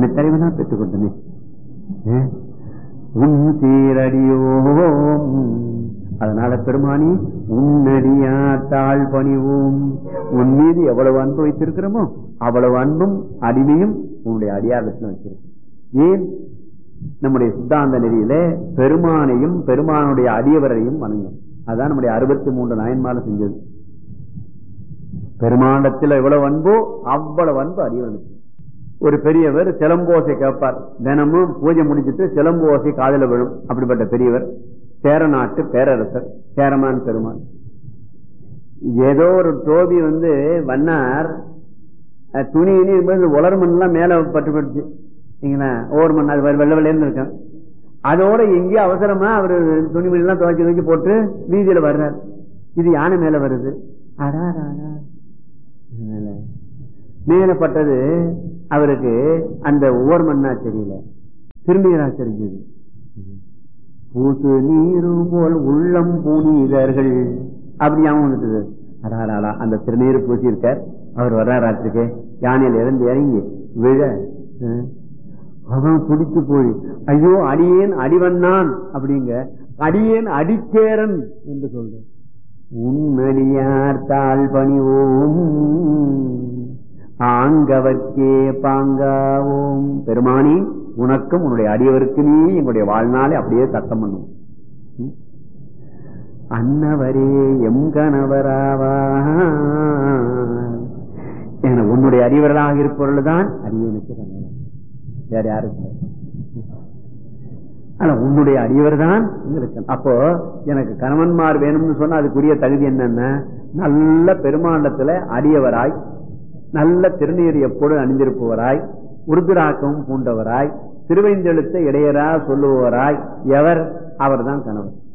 அப்படி தலைவனா பெற்றுக் கொண்டனே ஏ? உன் சீரடியோம் அதனால பெருமானி உன்னடியா தாழ் பணிவோம் உன் மீது எவ்வளவு அன்பு வைத்திருக்கிறோமோ அவ்வளவு அன்பும் அடிமையும் உன்னுடைய அடியாரத்தில் வச்சிருக்கோம் ஏன் நம்முடைய சித்தாந்த நெறியில பெருமானையும் பெருமானுடைய அடியவரையும் வணங்கும் அதான் நம்முடைய அறுபத்தி மூன்று நாயன்மால செஞ்சது பெருமாண்டத்தில் எவ்வளவு அன்போ அவ்வளவு அன்பு அடியவனுக்கு ஒரு பெரியவர் சிலம்போசை கேட்பார் தினமும் பூஜை முடிச்சிட்டு சிலம்போசை காதல விழும் அப்படிப்பட்ட பெரியவர் சேர நாட்டு பேரரசர் சேரமான் பெருமான் ஏதோ ஒரு டோபி வந்து வண்ணார் அஹ், துணி இனி உலர்மண் எல்லாம் மேல பட்டு போயிடுச்சு சரிங்களா ஓர் மண் அது வெள்ள வெள்ளைன்னு இருக்கேன் அதோட எங்கேயோ அவசரமா அவர் துணிமணி எல்லாம் துவைச்சு துவைச்சு போட்டு வீதியில வர்றார் இது யானை மேல வருது அடாடாடா. அதனால மேல பட்டது அவருக்கு அந்த ஓர் மண்ணா தெரியல திரும்பியரா தெரிஞ்சது பூசு நீரும் போல் உள்ளம் புனிதர்கள் அப்படி ஞாபகம் வந்துட்டது அடாடாடா அந்த திருநீர் பூசி இருக்கார் அவர் வர்றார் ராத்திரிக்கு யானையில இருந்து இறங்கி விழ அஹ், அவன் பிடிச்சு போய் ஐயோ அடியேன் அடிவண்ணான் அப்படிங்க அடியேன் அடிச்சேரன் என்று சொல்ற உன்னடியார் தாழ் பணிவோம் ஆங்கவர்க்கே பாங்காவோம் பெருமானி உனக்கும் உன்னுடைய அடியவருக்கு நீ எங்களுடைய வாழ்நாளை அப்படியே சத்தம் பண்ணும் ம்? அன்னவரே எம் கணவராவா என உன்னுடைய அறிவர்களாக இருப்பவர்கள் தான் அடியனுக்கு கணவன் வேற யாருக்கு ஆனா உன்னுடைய அடியவர் தான் அப்போ எனக்கு கணவன்மார் வேணும்னு சொன்னா அதுக்குரிய தகுதி என்னன்னா நல்ல பெருமாண்டத்துல அடியவராய் நல்ல திருநீர் எப்பொழுது அணிந்திருப்பவராய் உருதுராக்கம் பூண்டவராய் திருவைந்தெழுத்த இடையரா சொல்லுபவராய் எவர் அவர்தான் கணவன்